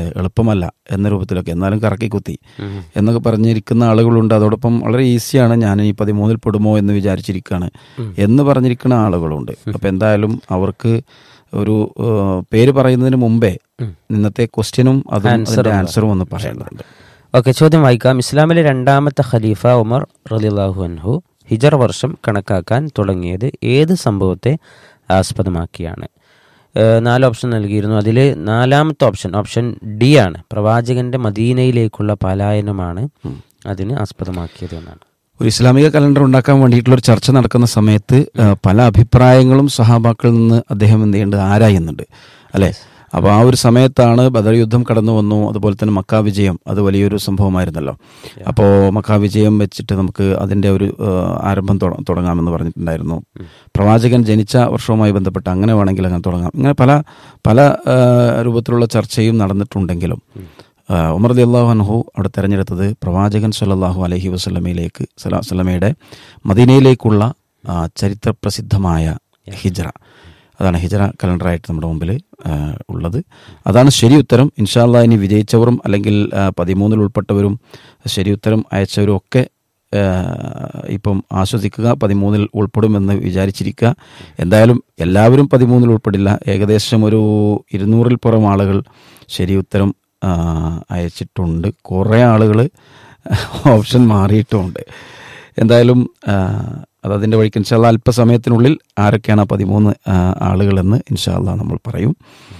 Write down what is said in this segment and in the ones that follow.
എളുപ്പമല്ല എന്ന രൂപത്തിലൊക്കെ എന്നാലും കറക്കി കുത്തി എന്നൊക്കെ പറഞ്ഞിരിക്കുന്ന ആളുകളുണ്ട് അതോടൊപ്പം വളരെ ഈസിയാണ് ഞാൻ ഈ പതിമൂന്നിൽ പെടുമോ എന്ന് വിചാരിച്ചിരിക്കുകയാണ് എന്ന് പറഞ്ഞിരിക്കുന്ന ആളുകളുണ്ട് അപ്പം എന്തായാലും അവർക്ക് ഒരു ഏഹ്, പേര് പറയുന്നതിന് മുമ്പേ ഇന്നത്തെ ക്വസ്റ്റ്യനും അതും അതിന്റെ ആൻസറും ഒന്ന് പറയേണ്ടതുണ്ട് ഓക്കെ ചോദ്യം വായിക്കാം ഇസ്ലാമിലെ രണ്ടാമത്തെ ഖലീഫ ഉമർ റലിള്ളാഹു അൻഹു ഹിജർ വർഷം കണക്കാക്കാൻ തുടങ്ങിയത് ഏത് സംഭവത്തെ ആസ്പദമാക്കിയാണ് ഏഹ് നാല് ഓപ്ഷൻ നൽകിയിരുന്നു അതിൽ നാലാമത്തെ ഓപ്ഷൻ ഓപ്ഷൻ ഡി ആണ് പ്രവാചകന്റെ മദീനയിലേക്കുള്ള പലായനമാണ് അതിന് ആസ്പദമാക്കിയത് എന്നാണ് ഒരു ഇസ്ലാമിക കലണ്ടർ ഉണ്ടാക്കാൻ വേണ്ടിയിട്ടുള്ള ഒരു ചർച്ച നടക്കുന്ന സമയത്ത് ആ, പല അഭിപ്രായങ്ങളും സഹാബാക്കളിൽ നിന്ന് അദ്ദേഹം എന്ത് ചെയ്യുന്നുണ്ട് ആരായുന്നുണ്ട് അല്ലെ അപ്പോൾ ആ ഒരു സമയത്താണ് ബദർ യുദ്ധം കടന്നു വന്നു അതുപോലെ തന്നെ മക്കാ വിജയം അത് വലിയൊരു സംഭവമായിരുന്നല്ലോ അപ്പോൾ മക്കാ വിജയം വെച്ചിട്ട് നമുക്ക് അതിൻ്റെ ഒരു ആ, ആരംഭം തുട- തുടങ്ങാമെന്ന് പറഞ്ഞിട്ടുണ്ടായിരുന്നു പ്രവാചകൻ ജനിച്ച വർഷവുമായി ബന്ധപ്പെട്ട് അങ്ങനെ വേണമെങ്കിൽ അങ്ങനെ തുടങ്ങാം ഇങ്ങനെ പല പല ആ, രൂപത്തിലുള്ള ചർച്ചയും നടന്നിട്ടുണ്ടെങ്കിലും ആ, ഉമർ അലി അള്ളാഹു അൻഹു അവിടെ തെരഞ്ഞെടുത്തത് പ്രവാചകൻ സല്ലല്ലാഹു അലൈഹി വസല്ലമയിലേക്ക് സലാ- വസല്ലമയുടെ മദീനയിലേക്കുള്ള ആ, ചരിത്രപ്രസിദ്ധമായ ഹിജ്റ അതാണ് ഹിജ്റ കലണ്ടറായിട്ട് നമ്മുടെ മുമ്പിൽ ആ, ഉള്ളത് അതാണ് ശരി ഉത്തരം ഇൻഷാല്ല ഇനി വിജയിച്ചവരും അല്ലെങ്കിൽ ആ, പതിമൂന്നിൽ ഉൾപ്പെട്ടവരും ശരി ഉത്തരം അയച്ചവരും ഒക്കെ ആ, ഇപ്പം ആശ്വസിക്കുക പതിമൂന്നിൽ ഉൾപ്പെടുമെന്ന് വിചാരിച്ചിരിക്കുക എന്തായാലും എല്ലാവരും പതിമൂന്നിൽ ഉൾപ്പെടില്ല ഏകദേശം ഒരു ഇരുന്നൂറിൽ പുറം ആളുകൾ ശരി ഉത്തരം ആ, അയച്ചിട്ടുണ്ട് കുറേ ആളുകൾ ഓപ്ഷൻ മാറിയിട്ടുമുണ്ട് എന്തായാലും ആ, അത് അതിൻ്റെ വഴിക്ക് ഇൻഷാല്ല അല്പസമയത്തിനുള്ളിൽ ആരൊക്കെയാണ് ആ പതിമൂന്ന് ആ, ആളുകളെന്ന് ഇൻഷാല്ല നമ്മൾ പറയും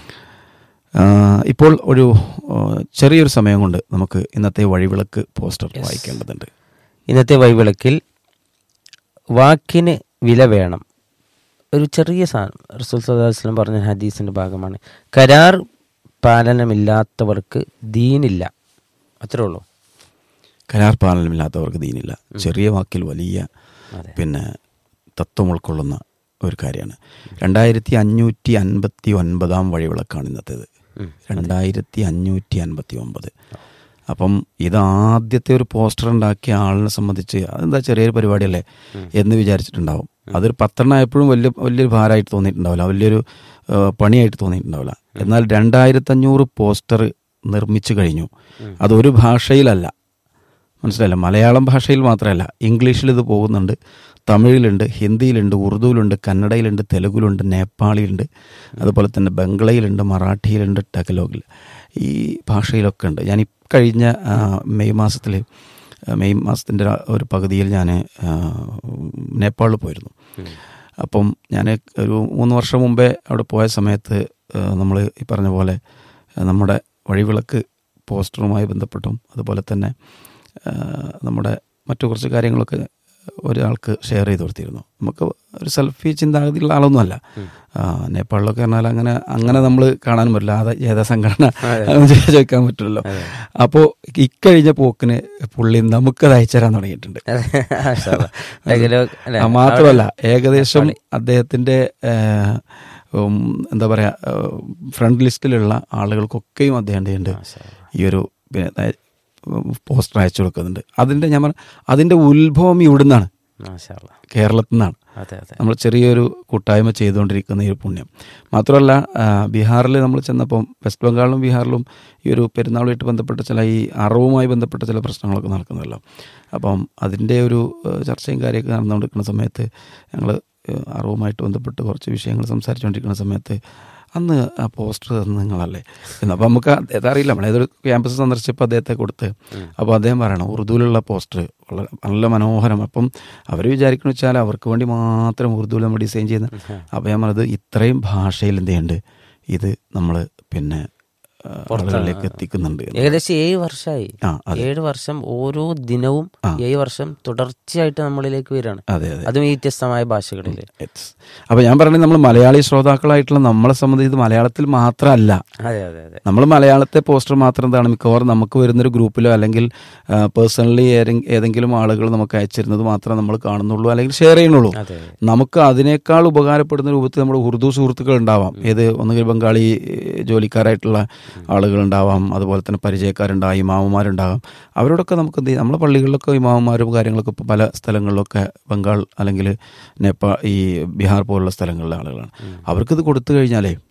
ആ, ഇപ്പോൾ ഒരു ആ, ചെറിയൊരു സമയം കൊണ്ട് നമുക്ക് ഇന്നത്തെ വഴിവിളക്ക് പോസ്റ്റർ വായിക്കേണ്ടതുണ്ട് ഇന്നത്തെ വൈവിളക്കിൽ വാക്കിന് വില വേണം ഒരു ചെറിയ സാധനം റസൂൽ സല്ലല്ലാഹു അലൈഹി വസല്ലം പറഞ്ഞ ഹദീസിന്റെ ഭാഗമാണ് കരാർ പാലനമില്ലാത്തവർക്ക് ദീനില്ല അത്രേ ഉള്ളൂ കരാർ പാലനമില്ലാത്തവർക്ക് ദീനില്ല ചെറിയ വാക്കിൽ വലിയ അതെ. പിന്നെ തത്വം ഉൾക്കൊള്ളുന്ന ഒരു കാര്യമാണ് രണ്ടായിരത്തി അഞ്ഞൂറ്റി അൻപത്തി ഒൻപതാം വഴിവിളക്കാണ് ഇന്നത്തേത് രണ്ടായിരത്തി അഞ്ഞൂറ്റി അൻപത്തി ഒമ്പത് അപ്പം ഇത് ആദ്യത്തെ ഒരു പോസ്റ്റർ ഉണ്ടാക്കിയ ആളിനെ സംബന്ധിച്ച് അതെന്താ ചെറിയൊരു പരിപാടിയല്ലേ എന്ന് വിചാരിച്ചിട്ടുണ്ടാവും അതൊരു പത്തെണ്ണമായപ്പോഴും വലിയ വലിയൊരു ഭാരമായിട്ട് തോന്നിയിട്ടുണ്ടാവില്ല വലിയൊരു ആ, പണിയായിട്ട് തോന്നിയിട്ടുണ്ടാവില്ല എന്നാൽ രണ്ടായിരത്തഞ്ഞൂറ് പോസ്റ്റർ നിർമ്മിച്ചു കഴിഞ്ഞു അതൊരു ഭാഷയിലല്ല മനസ്സിലായില്ല മലയാളം ഭാഷയിൽ മാത്രമല്ല ഇംഗ്ലീഷിൽ ഇത് പോകുന്നുണ്ട് തമിഴിലുണ്ട് ഹിന്ദിയിലുണ്ട് ഉറുദുവിലുണ്ട് കന്നഡയിലുണ്ട് തെലുഗിലുണ്ട് നേപ്പാളിയിലുണ്ട് അതുപോലെ തന്നെ ബംഗ്ലയിലുണ്ട് മറാഠിയിലുണ്ട് ടഗലോഗിൽ ഈ ഭാഷയിലൊക്കെ ഉണ്ട് ഞാൻ കഴിഞ്ഞ ആ, മെയ് മാസത്തിൽ മെയ് മാസത്തിൻ്റെ ഒരു പകുതിയിൽ ഞാൻ നേപ്പാളിൽ പോയിരുന്നു അപ്പം ഞാൻ ഒരു മൂന്ന് വർഷം മുമ്പേ അവിടെ പോയ സമയത്ത് നമ്മൾ ഈ പറഞ്ഞ പോലെ ആ, നമ്മുടെ വഴിവിളക്ക് പോസ്റ്ററുമായി ബന്ധപ്പെട്ടും അതുപോലെ തന്നെ ആ, നമ്മുടെ മറ്റു കുറച്ച് കാര്യങ്ങളൊക്കെ ഒരാൾക്ക് ഷെയർ ചെയ്ത് കൊടുത്തിരുന്നു നമുക്ക് ഒരു സെൽഫി ചിന്താഗതിയുള്ള ആളൊന്നുമല്ല ആ, നേപ്പാളിലൊക്കെ പറഞ്ഞാൽ അങ്ങനെ അങ്ങനെ നമ്മൾ കാണാനും പറ്റില്ല അത് ഏതാ സംഘടന അതൊന്നും ചോദിക്കാൻ പറ്റില്ലല്ലോ അപ്പോൾ ഇക്കഴിഞ്ഞ പോക്കിന് പുള്ളി നമുക്കത് അയച്ചു തരാൻ തുടങ്ങിയിട്ടുണ്ട് ഡയലോഗ് അല്ലേ? ആ, മാത്രമല്ല ഏകദേശം അദ്ദേഹത്തിന്റെ ആ, ഉം, എന്താ പറയാ ആ, ഫ്രണ്ട് ലിസ്റ്റിലുള്ള ആളുകൾക്കൊക്കെയും അദ്ദേഹത്തിന്റെ ഈ ഒരു പിന്നെ, അതായത്, പോസ്റ്റർ അയച്ചു കൊടുക്കുന്നുണ്ട് അതിന്റെ ഞാൻ പറഞ്ഞ അതിന്റെ ഉത്ഭവം ഇവിടുന്നാണ് മാഷാ അല്ലാ. കേരളത്തിൽ നിന്നാണ് അതെ അതെ നമ്മൾ ചെറിയൊരു കൂട്ടായ്മ ചെയ്തുകൊണ്ടിരിക്കുന്ന ഈ ഒരു പുണ്യം മാത്രമല്ല ആ, ബീഹാറിൽ നമ്മൾ ചെന്നപ്പം വെസ്റ്റ് ബംഗാളിലും ബീഹാറിലും ഈ ഒരു പെരുന്നാളുമായിട്ട് ബന്ധപ്പെട്ട ചില ഈ അറിവുമായി ബന്ധപ്പെട്ട ചില പ്രശ്നങ്ങളൊക്കെ നടക്കുന്നല്ലോ അപ്പം അതിൻ്റെ ഒരു ആ, ചർച്ചയും കാര്യമൊക്കെ നടന്നുകൊണ്ടിരിക്കുന്ന സമയത്ത് ഞങ്ങൾ അറിവുമായിട്ട് ബന്ധപ്പെട്ട് കുറച്ച് വിഷയങ്ങൾ സംസാരിച്ചുകൊണ്ടിരിക്കുന്ന സമയത്ത് അന്ന് ആ പോസ്റ്റർ തന്നു നിങ്ങളല്ലേ എന്ന് അപ്പം നമുക്ക് അദ്ദേഹത്തെ അറിയില്ല നമ്മൾ ഏതൊരു ക്യാമ്പസ് സന്ദർശിച്ചപ്പോൾ അദ്ദേഹത്തെ കൊടുത്ത് അപ്പോൾ അദ്ദേഹം പറയണം ഉറുദുവിലുള്ള പോസ്റ്റർ വളരെ നല്ല മനോഹരം അപ്പം അവർ വിചാരിക്കണമെന്ന് വെച്ചാൽ അവർക്ക് വേണ്ടി മാത്രം ഉറുദുവിൽ നമ്മൾ ഡിസൈൻ ചെയ്യുന്ന അപ്പോൾ ഞാൻ പറഞ്ഞത് ഇത്രയും ഭാഷയിൽ എന്ത് ചെയ്യുന്നുണ്ട് ഇത് നമ്മൾ പിന്നെ ആ, ആളുകളിലേക്ക് എത്തിക്കുന്നുണ്ട് എന്ന്. ഏകദേശം ഏഴ് വർഷമായി ആ അതെ ഏഴ് വർഷം ഓരോ ദിനവും ഏഴ് വർഷം തുടർച്ചയായിട്ട് നമ്മളിലേക്ക് വരികയാണ് അതെ അതെ അതും ഈ വ്യത്യസ്തമായ ഭാഷകളിൽ It's- അപ്പോൾ ഞാൻ പറഞ്ഞത് നമ്മൾ മലയാളി ശ്രോതാക്കളായിട്ടുള്ള നമ്മളെ സംബന്ധിച്ച് ഇത് മലയാളത്തിൽ മാത്രമല്ല അതെ അതെ അതെ നമ്മൾ മലയാളത്തെ പോസ്റ്റർ മാത്രം എന്താണ് മിക്കവാറും നമുക്ക് വരുന്നൊരു ഗ്രൂപ്പിലോ അല്ലെങ്കിൽ പേഴ്സണലി ഏതെങ്കിലും ആളുകൾ നമുക്ക് അയച്ചിരുന്നത് മാത്രമേ നമ്മൾ കാണുന്നുള്ളൂ അല്ലെങ്കിൽ ഷെയർ ചെയ്യുന്നുള്ളൂ അതെ നമുക്ക് അതിനേക്കാൾ ഉപകാരപ്പെടുന്ന രൂപത്തിൽ നമ്മുടെ ഉറുദു സുഹൃത്തുക്കൾ ഉണ്ടാവാം ഏത് ഒന്നുകിൽ ബംഗാളി ഏഹ്, ജോലിക്കാരായിട്ടുള്ള ആളുകളുണ്ടാവാം അതുപോലെ തന്നെ പരിചയക്കാരുണ്ടാവും ഇമാമുമാരുണ്ടാകാം അവരോടൊക്കെ നമുക്ക് എന്ത് ചെയ്യാം നമ്മളെ പള്ളികളിലൊക്കെ ഇമാമുമാരും കാര്യങ്ങളൊക്കെ ഇപ്പോൾ പല സ്ഥലങ്ങളിലൊക്കെ ബംഗാൾ അല്ലെങ്കിൽ നേപ്പാൾ ഈ ബീഹാർ പോലുള്ള സ്ഥലങ്ങളിലെ ആളുകളാണ് അവർക്കിത് കൊടുത്തു കഴിഞ്ഞാലേ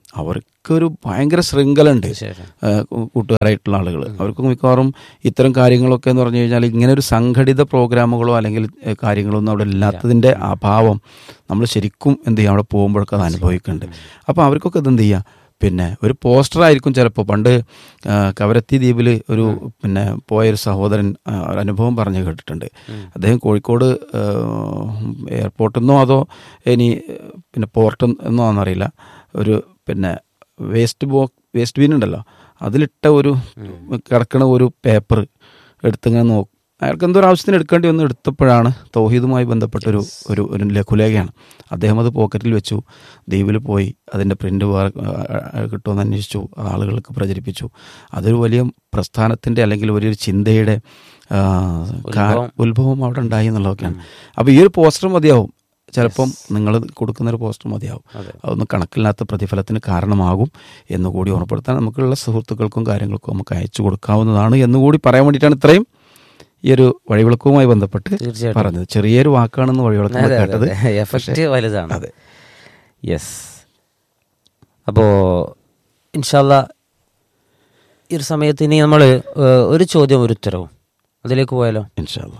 അവർക്കൊരു ഭയങ്കര ശൃംഖലയുണ്ട് തീർച്ചയായിട്ടും ഏഹ് കൂ- കൂട്ടുകാരായിട്ടുള്ള ആളുകൾ അവർക്ക് മിക്കവാറും ഇത്തരം കാര്യങ്ങളൊക്കെ എന്ന് പറഞ്ഞു കഴിഞ്ഞാൽ ഇങ്ങനെ ഒരു സംഘടിത പ്രോഗ്രാമുകളോ അല്ലെങ്കിൽ ഏഹ് കാര്യങ്ങളോ ഒന്നും അവിടെ ഇല്ലാത്തതിൻ്റെ അഭാവം നമ്മൾ ശരിക്കും എന്ത് ചെയ്യും അവിടെ പോകുമ്പോഴൊക്കെ അത് അനുഭവിക്കുന്നുണ്ട് അപ്പോൾ അവർക്കൊക്കെ ഇത് എന്ത് ചെയ്യുക പിന്നെ ഒരു പോസ്റ്റർ ആയിരിക്കും ചിലപ്പോൾ പണ്ട് ആ, കവരത്തി ദ്വീപിൽ ഒരു പിന്നെ പോയൊരു സഹോദരൻ ആ, ഒരു അനുഭവം പറഞ്ഞു കേട്ടിട്ടുണ്ട് അദ്ദേഹം കോഴിക്കോട് എയർപോർട്ടിൽ നിന്നോ അതോ ഇനി ഏഹ്, പിന്നെ പോർട്ടിൽ നിന്നോ ആണെന്നറിയില്ല ഒരു പിന്നെ വേസ്റ്റ് ബോ വേസ്റ്റ് ബിൻ ഉണ്ടല്ലോ അതിലിട്ട ഒരു കിടക്കണ ഒരു പേപ്പർ എടുത്തിങ്ങനെ നോക്കും അയാൾക്ക് എന്തോ ഒരു ആവശ്യത്തിന് എടുക്കേണ്ടി വന്ന് എടുത്തപ്പോഴാണ് തൗഹീദുമായി ബന്ധപ്പെട്ടൊരു ഒരു ഒരു ലഘുലേഖയാണ് അദ്ദേഹം അത് പോക്കറ്റിൽ വെച്ചു ദ്വീപിൽ പോയി അതിൻ്റെ പ്രിൻ്റ് വേറെ കിട്ടുമെന്ന് അന്വേഷിച്ചു അത് ആളുകൾക്ക് പ്രചരിപ്പിച്ചു അതൊരു വലിയ പ്രസ്ഥാനത്തിൻ്റെ അല്ലെങ്കിൽ വലിയൊരു ചിന്തയുടെ ആ, കാ- ഉത്ഭവം അവിടെ ഉണ്ടായി എന്നുള്ളതൊക്കെയാണ് അപ്പോൾ ഈ ഒരു പോസ്റ്റർ മതിയാവും ചിലപ്പം നിങ്ങൾ കൊടുക്കുന്ന ഒരു പോസ്റ്റർ മതിയാവും അതെ. അതൊന്നും കണക്കില്ലാത്ത പ്രതിഫലത്തിന് കാരണമാകും എന്നുകൂടി ഓർമ്മപ്പെടുത്താൻ നമുക്കുള്ള സുഹൃത്തുക്കൾക്കും കാര്യങ്ങൾക്കും നമുക്ക് അയച്ചു കൊടുക്കാവുന്നതാണ് എന്നുകൂടി പറയാൻ വേണ്ടിയിട്ടാണ് ഇത്രയും ഈ ഒരു വഴിവിളക്കവുമായി ബന്ധപ്പെട്ട് തീർച്ചയായിട്ടും. പറഞ്ഞത് ചെറിയൊരു വാക്കാണെന്ന് വഴിവിളക്കം അതെ, അതെ, കേട്ടത് അതെ. എഫക്റ്റ് വലുതാണ് അതെ യെസ് അപ്പോൾ ഇൻഷാല്ല ഈ ഒരു സമയത്ത് ഇനി നമ്മൾ ഒരു ചോദ്യം ഒരു ഉത്തരവും അതിലേക്ക് പോയാലോ ഇൻഷാല്ല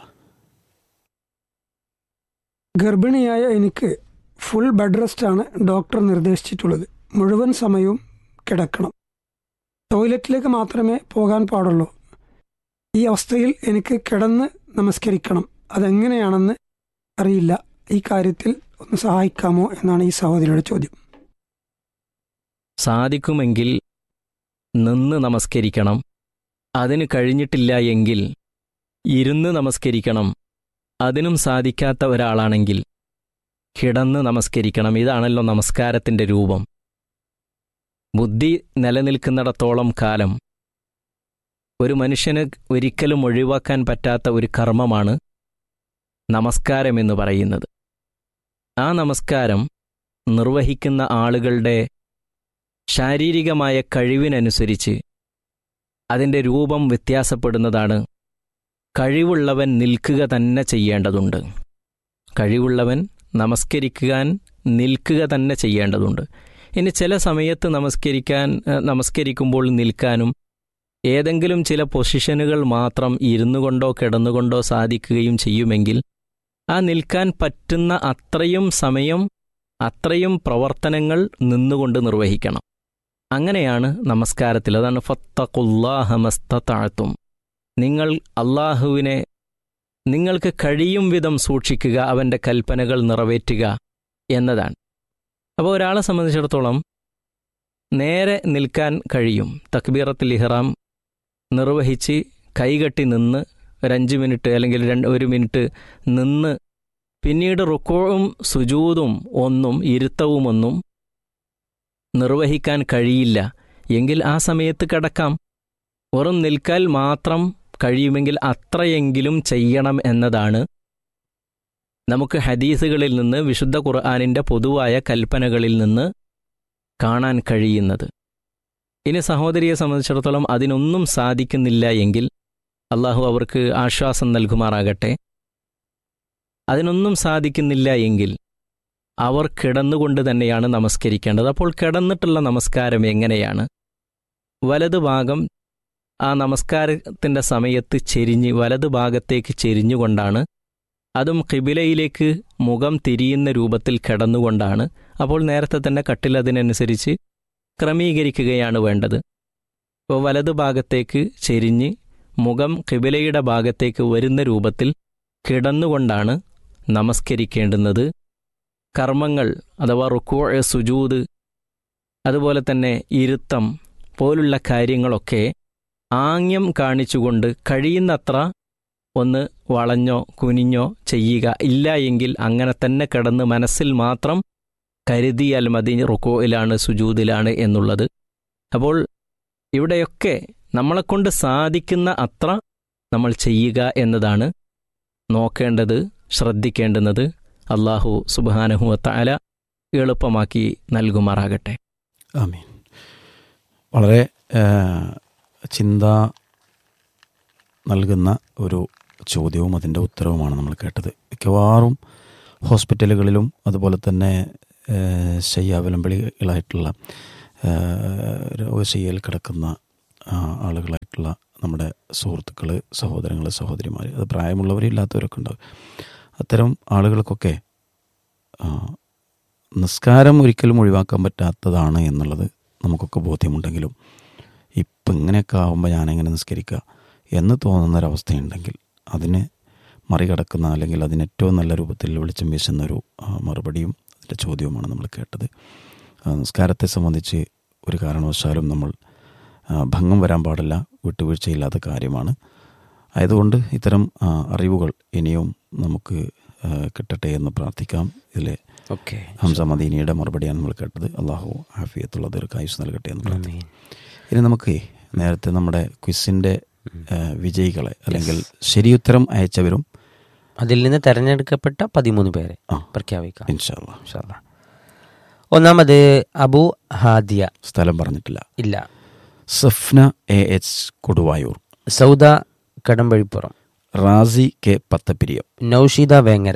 ഗർഭിണിയായ എനിക്ക് ഫുൾ ബെഡ് റെസ്റ്റ് ആണ് ഡോക്ടർ നിർദ്ദേശിച്ചിട്ടുള്ളത് മുഴുവൻ സമയവും കിടക്കണം ടോയ്ലറ്റിലേക്ക് മാത്രമേ പോകാൻ പാടുള്ളൂ ഈ അവസ്ഥയിൽ എനിക്ക് കിടന്ന് നമസ്കരിക്കണം അതെങ്ങനെയാണെന്ന് അറിയില്ല ഈ കാര്യത്തിൽ ഒന്ന് സഹായിക്കാമോ എന്നാണ് ഈ സഹോദരിയുടെ ചോദ്യം സാധിക്കുമെങ്കിൽ നിന്ന് നമസ്കരിക്കണം അതിന് കഴിഞ്ഞിട്ടില്ല എങ്കിൽ ഇരുന്ന് നമസ്കരിക്കണം അതിനും സാധിക്കാത്ത ഒരാളാണെങ്കിൽ കിടന്ന് നമസ്കരിക്കണം ഇതാണല്ലോ നമസ്കാരത്തിൻ്റെ രൂപം ബുദ്ധി നിലനിൽക്കുന്നിടത്തോളം കാലം ഒരു മനുഷ്യന് ഒരിക്കലും ഒഴിവാക്കാൻ പറ്റാത്ത ഒരു കർമ്മമാണ് നമസ്കാരം എന്ന് പറയുന്നത് ആ നമസ്കാരം നിർവഹിക്കുന്ന ആളുകളുടെ ശാരീരികമായ കഴിവിനനുസരിച്ച് അതിൻ്റെ രൂപം വ്യത്യാസപ്പെടുന്നതാണ് കഴിവുള്ളവൻ നിൽക്കുക തന്നെ ചെയ്യേണ്ടതുണ്ട് കഴിവുള്ളവൻ നമസ്കരിക്കാൻ നിൽക്കുക തന്നെ ചെയ്യേണ്ടതുണ്ട് ഇനി ചില സമയത്ത് നമസ്കരിക്കാൻ ഏഹ്, നമസ്കരിക്കുമ്പോൾ നിൽക്കാനും ഏതെങ്കിലും ചില പൊസിഷനുകൾ മാത്രം ഇരുന്നു കൊണ്ടോ കിടന്നുകൊണ്ടോ സാധിക്കുകയും ചെയ്യുമെങ്കിൽ ആ നിൽക്കാൻ പറ്റുന്ന അത്രയും സമയം അത്രയും പ്രവർത്തനങ്ങൾ നിന്നുകൊണ്ട് നിർവഹിക്കണം അങ്ങനെയാണ് നമസ്കാരത്തിൽ അതാണ് ഫത്തഖുല്ലാഹമസ്തത്താഴ്ത്തും നിങ്ങൾ അള്ളാഹുവിനെ നിങ്ങൾക്ക് കഴിയും വിധം സൂക്ഷിക്കുക അവൻ്റെ കൽപ്പനകൾ നിറവേറ്റുക എന്നതാണ് അപ്പോൾ ഒരാളെ സംബന്ധിച്ചിടത്തോളം നേരെ നിൽക്കാൻ കഴിയും തക്ബീറത്തിൽ ഇഹ്റാം നിർവഹിച്ച് കൈകെട്ടി നിന്ന് ഒരഞ്ച് മിനിറ്റ് അല്ലെങ്കിൽ രണ്ട് ഒരു മിനിറ്റ് നിന്ന് പിന്നീട് റുക്കോവും സുജൂതും ഒന്നും ഇരുത്തവുമൊന്നും നിർവഹിക്കാൻ കഴിയില്ല എങ്കിൽ ആ സമയത്ത് കിടക്കാം വെറും നിൽക്കൽ മാത്രം കഴിയുമെങ്കിൽ അത്രയെങ്കിലും ചെയ്യണം എന്നതാണ് നമുക്ക് ഹദീസുകളിൽ നിന്ന് വിശുദ്ധ ഖുർആാനിൻ്റെ പൊതുവായ കൽപ്പനകളിൽ നിന്ന് കാണാൻ കഴിയുന്നത് ഇനി സഹോദരിയെ സംബന്ധിച്ചിടത്തോളം അതിനൊന്നും സാധിക്കുന്നില്ല എങ്കിൽ അള്ളാഹു അവർക്ക് ആശ്വാസം നൽകുമാറാകട്ടെ അതിനൊന്നും സാധിക്കുന്നില്ല എങ്കിൽ അവർ കിടന്നുകൊണ്ട് തന്നെയാണ് നമസ്കരിക്കേണ്ടത് അപ്പോൾ കിടന്നിട്ടുള്ള നമസ്കാരം എങ്ങനെയാണ് വലതുഭാഗം ആ നമസ്കാരത്തിൻ്റെ സമയത്ത് ചെരിഞ്ഞ് വലതുഭാഗത്തേക്ക് ചെരിഞ്ഞുകൊണ്ടാണ് അതും കിബിലയിലേക്ക് മുഖം തിരിയുന്ന രൂപത്തിൽ കിടന്നുകൊണ്ടാണ് അപ്പോൾ നേരത്തെ തന്നെ കട്ടിൽ അതിനനുസരിച്ച് ക്രമീകരിക്കുകയാണ് വേണ്ടത് അപ്പോൾ വലതുഭാഗത്തേക്ക് ചെരിഞ്ഞ് മുഖം കിബിലയുടെ ഭാഗത്തേക്ക് വരുന്ന രൂപത്തിൽ കിടന്നുകൊണ്ടാണ് നമസ്കരിക്കേണ്ടുന്നത് കർമ്മങ്ങൾ അഥവാ റുക്കോ സുജൂത് അതുപോലെ തന്നെ ഇരുത്തം പോലുള്ള കാര്യങ്ങളൊക്കെ ആംഗ്യം കാണിച്ചുകൊണ്ട് കഴിയുന്നത്ര ഒന്ന് വളഞ്ഞോ കുനിഞ്ഞോ ചെയ്യുക ഇല്ല എങ്കിൽ അങ്ങനെ തന്നെ കിടന്ന് മനസ്സിൽ മാത്രം കരുതിയാൽ മതി റുക്കോയിലാണ് സുജൂതിലാണ് എന്നുള്ളത് അപ്പോൾ ഇവിടെയൊക്കെ നമ്മളെക്കൊണ്ട് സാധിക്കുന്ന അത്ര നമ്മൾ ചെയ്യുക എന്നതാണ് നോക്കേണ്ടത് ശ്രദ്ധിക്കേണ്ടുന്നത് അള്ളാഹു സുബാനഹുവത്താല എളുപ്പമാക്കി നൽകുമാറാകട്ടെ ആമീൻ വളരെ ആ, ചിന്ത നൽകുന്ന ഒരു ചോദ്യവും അതിൻ്റെ ഉത്തരവുമാണ് നമ്മൾ കേട്ടത് മിക്കവാറും ഹോസ്പിറ്റലുകളിലും അതുപോലെ തന്നെ ആ, ശയ്യാവലംബികളായിട്ടുള്ള രോഗശയ്യയിൽ കിടക്കുന്ന ആ, ആളുകളായിട്ടുള്ള നമ്മുടെ സുഹൃത്തുക്കൾ സഹോദരങ്ങൾ സഹോദരിമാർ അത് പ്രായമുള്ളവരും ഇല്ലാത്തവരൊക്കെ ഉണ്ടാവും അത്തരം ആളുകൾക്കൊക്കെ ആ, നിസ്കാരം ഒരിക്കലും ഒഴിവാക്കാൻ പറ്റാത്തതാണ് എന്നുള്ളത് നമുക്കൊക്കെ ബോധ്യമുണ്ടെങ്കിലും ഇപ്പം ഇങ്ങനെയൊക്കെ ആകുമ്പോൾ ഞാനെങ്ങനെ നിസ്കരിക്കുക എന്ന് തോന്നുന്നൊരവസ്ഥയുണ്ടെങ്കിൽ അതിന് മറികടക്കുന്ന അല്ലെങ്കിൽ അതിന് ഏറ്റവും നല്ല രൂപത്തിൽ വെളിച്ചം വീശുന്ന ഒരു ആ, മറുപടിയും അതിൻ്റെ ചോദ്യവുമാണ് നമ്മൾ കേട്ടത് ആ, നിസ്കാരത്തെ സംബന്ധിച്ച് ഒരു കാരണവശാലും നമ്മൾ ആ, ഭംഗം വരാൻ പാടില്ല വിട്ടുവീഴ്ചയില്ലാത്ത കാര്യമാണ് ആയതുകൊണ്ട് ഇത്തരം ആ, അറിവുകൾ ഇനിയും നമുക്ക് ആ, കിട്ടട്ടെ എന്ന് പ്രാർത്ഥിക്കാം ഇതിൽ ഓക്കെ ഹംസ മദീനിയുടെ മറുപടിയാണ് നമ്മൾ കേട്ടത് അള്ളാഹു ഹാഫിയത്തുള്ള ദീർഘായുസ് നൽകട്ടെ എന്ന് പ്രാർത്ഥിക്കാം ഇനി നമുക്ക് നേരത്തെ നമ്മുടെ ക്വിസിൻ്റെ വിജയികളെ അല്ലെങ്കിൽ ശരിയുത്തരം അയച്ചവരും അതിൽ നിന്ന് തെരഞ്ഞെടുക്കപ്പെട്ട പതിമൂന്ന് പേരെ ആ. പ്രഖ്യാപിക്കാം ഇൻഷാല്ല ഇൻഷാ അല്ലാ. ഒന്നാമത് അബു ഹാദിയ സ്ഥലം പറഞ്ഞിട്ടില്ല ഇല്ല Safna A H Koduvayur Sauda Kadampazhipuram Rasi K Pathappiriyam Nausheeda Vengara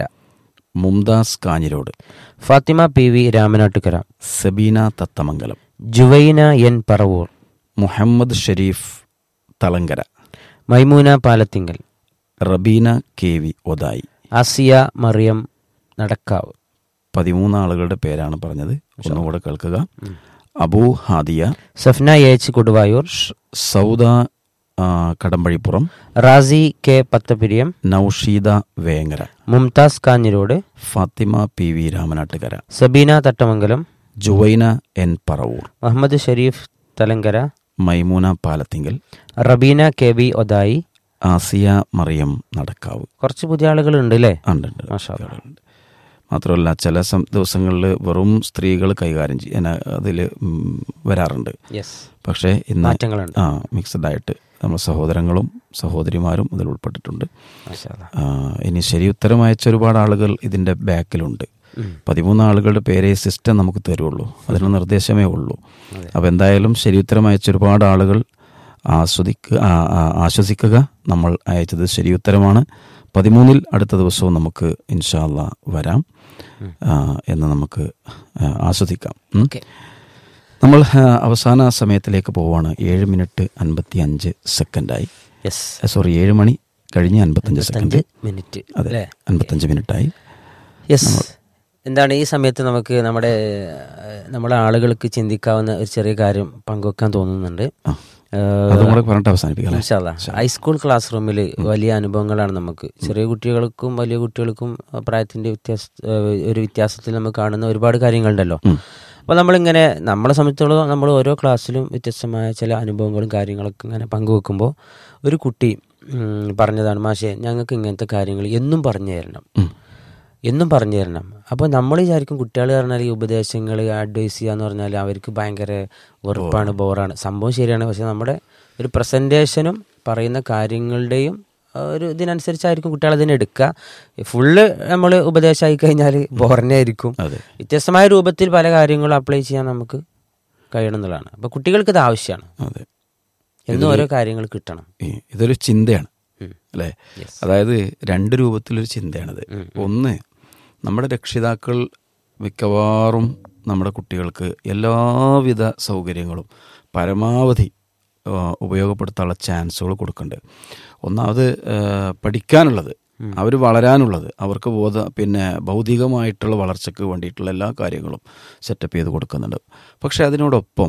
Mumtaz Kanhirode Fathima P V Ramanattukara Sabeena Thathamangalam Juvaina N Paravur Muhammad Shareef Thalangara Maimoona Palathingal Rabeena K V Othayi Asiya Mariyam Nadakkavu പതിമൂന്ന് ആളുകളുടെ പേരാണ് പറഞ്ഞത് ഒന്നുകൂടെ കേൾക്കുക അബൂ ഹാദിയ സഫ്ന എച്ച് കൊടുവായൂർ ഷ്- സൗദ ആ, Kadampazhipuram Rasi K Pathapiriyam Nausheeda Vengara Mumtaz Kanhirode Fathima P V Ramanattukara Sabeena Thattamangalam Juvaina N Paravur Muhammad Sharif Thalangara Maimoona Palathingal Rabeena K B Othayi Asiya Mariyam Nadakkavu കുറച്ച് പുതിയ ആളുകൾ ഉണ്ട് അല്ലേ ഉണ്ട് ഉണ്ട് മാഷാ അല്ലാ. ഉണ്ട്. മാത്രമല്ല ചില സം- ദിവസങ്ങളിൽ വെറും സ്ത്രീകൾ കൈകാര്യം ചെയ്യാൻ അതിൽ വരാറുണ്ട് യെസ് പക്ഷേ ഇന്ന് മാറ്റങ്ങളുണ്ട് ആ മിക്സഡ് ആയിട്ട് നമ്മുടെ സഹോദരങ്ങളും സഹോദരിമാരും അതിൽ ഉൾപ്പെട്ടിട്ടുണ്ട് മാഷാ അല്ലാ. ആ, ഇനി ശരി ഉത്തരം അയച്ച ഒരുപാട് ആളുകൾ ഇതിൻ്റെ ബാക്കിലുണ്ട് ഉം. പതിമൂന്ന് ആളുകളുടെ പേരെ സിസ്റ്റം നമുക്ക് തരുള്ളൂ അതിന് നിർദ്ദേശമേ ഉള്ളൂ അപ്പോൾ എന്തായാലും ശരി ഉത്തരം അയച്ച ഒരുപാട് ആളുകൾ ആസ്വദിക്കുക ആ- ആ- ആശ്വസിക്കുക നമ്മൾ അയച്ചത് ശരി ഉത്തരമാണ് പതിമൂന്നിൽ അടുത്ത ദിവസവും നമുക്ക് ഇൻഷാല്ല വരാം ആ, എന്ന് നമുക്ക് ആ, ആസ്വദിക്കാം ഉം. ഓക്കെ നമ്മൾ ആ, അവസാന സമയത്തിലേക്ക് പോവുകയാണ് ഏഴ് മിനിറ്റ് അൻപത്തി അഞ്ച് സെക്കൻഡായി യെസ് സോറി ഏഴ് മണി കഴിഞ്ഞ് അൻപത്തഞ്ച് സെക്കൻഡ് അഞ്ച് മിനിറ്റ് അതെ അല്ലേ അൻപത്തഞ്ച് മിനിറ്റായി യെസ് എന്താണ് ഈ സമയത്ത് നമുക്ക് നമ്മുടെ ഏഹ്, നമ്മുടെ ആളുകൾക്ക് ചിന്തിക്കാവുന്ന ഒരു ചെറിയ കാര്യം പങ്കുവെക്കാൻ തോന്നുന്നുണ്ട് ആ. ഏഹ്, അതും കൂടെ പറഞ്ഞിട്ട് അവസാനിപ്പിക്കാം അല്ലേ? ഇൻഷാ അല്ലാ. ഹൈസ്കൂൾ ക്ലാസ് റൂമിൽ വലിയ അനുഭവങ്ങളാണ് നമുക്ക് ചെറിയ കുട്ടികൾക്കും വലിയ കുട്ടികൾക്കും അഹ് പ്രായത്തിന്റെ വ്യത്യാസ ഏഹ് ഒരു വ്യത്യാസത്തിൽ നമുക്ക് കാണുന്ന ഒരുപാട് കാര്യങ്ങളുണ്ടല്ലോ ഉം. അപ്പോൾ നമ്മളിങ്ങനെ നമ്മളെ സംബന്ധിച്ചിടത്തോളം നമ്മൾ ഓരോ ക്ലാസ്സിലും വ്യത്യസ്തമായ ചില അനുഭവങ്ങളും കാര്യങ്ങളൊക്കെ ഇങ്ങനെ പങ്കുവെക്കുമ്പോൾ ഒരു കുട്ടി ഉം, പറഞ്ഞതാണ് മാഷെ ഞങ്ങൾക്ക് ഇങ്ങനത്തെ കാര്യങ്ങൾ എന്നും പറഞ്ഞു തരണം ഉം. എന്നും പറഞ്ഞു തരണം അപ്പോൾ നമ്മൾ വിചാരിക്കും കുട്ടികൾ പറഞ്ഞാൽ ഈ ഉപദേശങ്ങൾ അഡ്വൈസ് ചെയ്യുക എന്ന് പറഞ്ഞാൽ അവർക്ക് ഭയങ്കര വെറുപ്പാണ് ബോറാണ് സംഭവം ശരിയാണ് പക്ഷെ നമ്മുടെ ഒരു പ്രസൻറ്റേഷനും പറയുന്ന കാര്യങ്ങളുടെയും ആ, ഒരു ഇതിനനുസരിച്ചായിരിക്കും കുട്ടികൾ അതിനെ എടുക്കുക ഫുള്ള് നമ്മൾ ഉപദേശമായി കഴിഞ്ഞാൽ ബോറന്നെ ആയിരിക്കും അതെ വ്യത്യസ്തമായ രൂപത്തിൽ പല കാര്യങ്ങളും അപ്ലൈ ചെയ്യാൻ നമുക്ക് കഴിയണം എന്നുള്ളതാണ് അപ്പോൾ കുട്ടികൾക്ക് ഇത് ആവശ്യമാണ് അതെ എന്നും ഓരോ കാര്യങ്ങൾ കിട്ടണം ഈ ഇതൊരു ചിന്തയാണ് ഉം. അല്ലേ Yes. അതായത് രണ്ട് രൂപത്തിലൊരു ചിന്തയാണിത് ഉം, ഒന്ന് നമ്മുടെ രക്ഷിതാക്കൾ മിക്കവാറും നമ്മുടെ കുട്ടികൾക്ക് എല്ലാവിധ സൗകര്യങ്ങളും പരമാവധി ആ, ഉപയോഗപ്പെടുത്താനുള്ള ചാൻസുകൾ കൊടുക്കുന്നുണ്ട് ഒന്നാമത് ആ, പഠിക്കാനുള്ളത് അവർ വളരാനുള്ളത് അവർക്ക് ബോധ പിന്നെ ഭൗതികമായിട്ടുള്ള വളർച്ചയ്ക്ക് വേണ്ടിയിട്ടുള്ള എല്ലാ കാര്യങ്ങളും സെറ്റപ്പ് ചെയ്ത് കൊടുക്കുന്നുണ്ട് പക്ഷെ അതിനോടൊപ്പം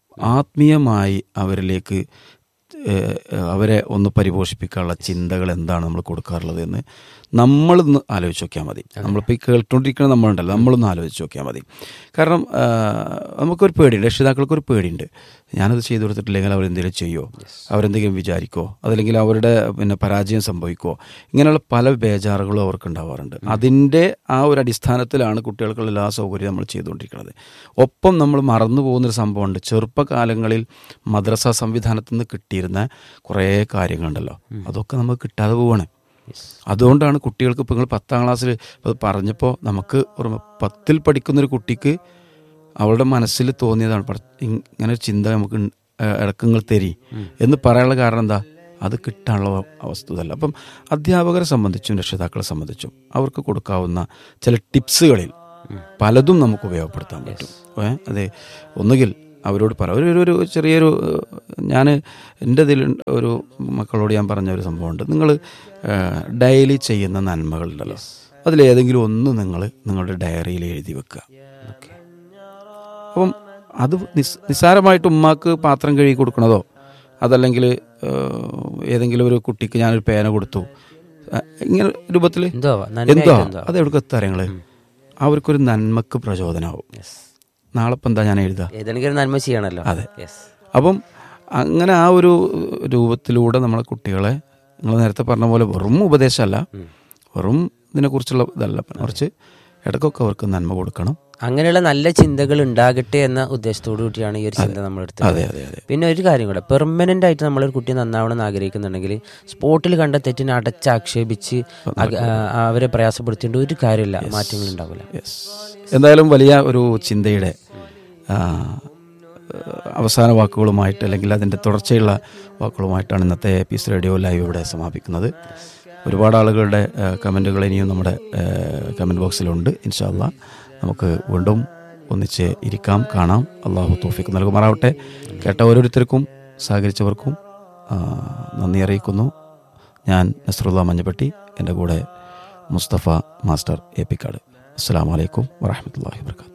ആത്മീയമായി അവരിലേക്ക് ഏഹ്, അവരെ ഒന്ന് പരിപോഷിപ്പിക്കാനുള്ള ചിന്തകൾ എന്താണ് നമ്മൾ കൊടുക്കാറുള്ളത് എന്ന് നമ്മളൊന്ന് ആലോചിച്ച് നോക്കിയാൽ മതി നമ്മളിപ്പോൾ ഈ കേട്ടുകൊണ്ടിരിക്കുന്ന നമ്മളുണ്ടല്ലോ നമ്മളൊന്ന് ആലോചിച്ച് നോക്കിയാൽ മതി കാരണം ആ, നമുക്കൊരു പേടിയുണ്ട് രക്ഷിതാക്കൾക്കൊരു പേടിയുണ്ട് ഞാനത് ചെയ്തു കൊടുത്തിട്ടില്ലെങ്കിൽ അവരെന്തെങ്കിലും ചെയ്യുമോ അവരെന്തെങ്കിലും വിചാരിക്കോ അതല്ലെങ്കിൽ അവരുടെ പിന്നെ പരാജയം സംഭവിക്കുമോ ഇങ്ങനെയുള്ള പല ബേജാറുകളും അവർക്ക് ഉണ്ടാവാറുണ്ട് അതിൻ്റെ ആ ഒരു അടിസ്ഥാനത്തിലാണ് കുട്ടികൾക്കുള്ള എല്ലാ സൗകര്യവും നമ്മൾ ചെയ്തുകൊണ്ടിരിക്കുന്നത് ഒപ്പം നമ്മൾ മറന്നു പോകുന്നൊരു സംഭവമുണ്ട് ചെറുപ്പകാലങ്ങളിൽ മദ്രസ സംവിധാനത്തിൽ നിന്ന് കിട്ടിയിരുന്ന കുറേ കാര്യങ്ങളുണ്ടല്ലോ അതൊക്കെ നമുക്ക് കിട്ടാതെ പോവാണ് അതുകൊണ്ടാണ് കുട്ടികൾക്ക് ഇപ്പോൾ നിങ്ങൾ പത്താം ക്ലാസ്സിൽ അത് പറഞ്ഞപ്പോൾ നമുക്ക് ഒരു പത്തിൽ പഠിക്കുന്നൊരു കുട്ടിക്ക് അവളുടെ മനസ്സിൽ തോന്നിയതാണ് പട- ഇങ്ങനെ ഒരു ചിന്ത നമുക്ക് ഉണ്ട്- ഏഹ് ഇടക്കങ്ങൾ തരി എന്ന് പറയാനുള്ള കാരണം എന്താ അത് കിട്ടാനുള്ള അവസ്ഥതല്ല അപ്പം അധ്യാപകരെ സംബന്ധിച്ചും രക്ഷിതാക്കളെ സംബന്ധിച്ചും അവർക്ക് കൊടുക്കാവുന്ന ചില ടിപ്സുകളിൽ പലതും നമുക്ക് ഉപയോഗപ്പെടുത്താൻ പറ്റും ഏ അതെ ഒന്നുകിൽ അവരോട് പറ ഒരു ഒരു- ഒരു ചെറിയൊരു ഞാൻ എൻ്റെ ഇതിൽ ഒരു മക്കളോട് ഞാൻ പറഞ്ഞ ഒരു സംഭവമുണ്ട് നിങ്ങൾ ഡെയിലി ചെയ്യുന്ന നന്മകളുണ്ടല്ലോ അതിലേതെങ്കിലും ഒന്ന് നിങ്ങൾ നിങ്ങളുടെ ഡയറിയിൽ എഴുതി വെക്കുക ഓക്കെ അപ്പം അത് നിസ് നിസ്സാരമായിട്ട് ഉമ്മാക്ക് പാത്രം കഴുകി കൊടുക്കണതോ അതല്ലെങ്കിൽ ഏതെങ്കിലും ഒരു കുട്ടിക്ക് ഞാനൊരു പേന കൊടുത്തു ആ, ഇങ്ങനെ രൂപത്തിൽ എന്തോ എന്തോ നന്മയായിട്ട് എന്തോ അത് എവിടെ എത്താരങ്ങൾ അവർക്കൊരു നന്മക്ക് പ്രചോദനമാവും യെസ് നാളെ ഇപ്പം എന്താ ഞാൻ എഴുതുക ഏതെങ്കിലും ഒരു നന്മ ചെയ്യണല്ലോ അതെ. യെസ് അപ്പം അങ്ങനെ ആ ഒരു രൂപത്തിലൂടെ നമ്മളെ കുട്ടികളെ നിങ്ങൾ നേരത്തെ പറഞ്ഞ പോലെ വെറും ഉപദേശമല്ല ഉം. വെറും ഇതിനെക്കുറിച്ചുള്ള ഇതല്ല കുറച്ച് ഇടയ്ക്കൊക്കെ അവർക്ക് നന്മ കൊടുക്കണം അങ്ങനെയുള്ള നല്ല ചിന്തകൾ ഉണ്ടാകട്ടെ എന്ന ഉദ്ദേശത്തോടു കൂടിയാണ് ഈ ഒരു ചിന്ത നമ്മൾ എടുത്തത് അതെ അതെ അതെ പിന്നെ ഒരു കാര്യം കൂടെ പെർമനന്റ് ആയിട്ട് നമ്മളൊരു കുട്ടി നന്നാവണം എന്ന് ആഗ്രഹിക്കുന്നുണ്ടെങ്കിൽ സ്പോട്ടിൽ കണ്ട തെറ്റിനെ അടച്ചാക്ഷേപിച്ച് അക- ആ, അവരെ പ്രയാസപ്പെടുത്തേണ്ട ഒരു കാര്യമില്ല മാറ്റങ്ങൾ ഉണ്ടാവില്ല യെസ് എന്തായാലും വലിയ ഒരു ചിന്തയുടെ ആ, അവസാന വാക്കുകളുമായിട്ട് അല്ലെങ്കിൽ അതിൻ്റെ തുടർച്ചയുള്ള വാക്കുകളുമായിട്ടാണ് ഇന്നത്തെ പീസ് റേഡിയോ ലൈവ് ഇവിടെ സമാപിക്കുന്നത് ഒരുപാട് ആളുകളുടെ കമൻറ്റുകൾ ഇനിയും നമ്മുടെ കമൻറ്റ് ബോക്സിലുണ്ട് ഇൻഷാല്ല നമുക്ക് വീണ്ടും ഒന്നിച്ച് ഇരിക്കാം കാണാം അള്ളാഹു തോഫിക്ക് നൽകുമാറാവട്ടെ കേട്ട ഓരോരുത്തർക്കും സഹകരിച്ചവർക്കും ആ, നന്ദി അറിയിക്കുന്നു ഞാൻ നസറുല്ല മഞ്ഞപ്പെട്ടി എൻ്റെ കൂടെ മുസ്തഫ മാസ്റ്റർ എപ്പിക്കാട് അസ്സാം വലൈക്കും വാഹമത്തല്ലാഹി വർക്കാത്തു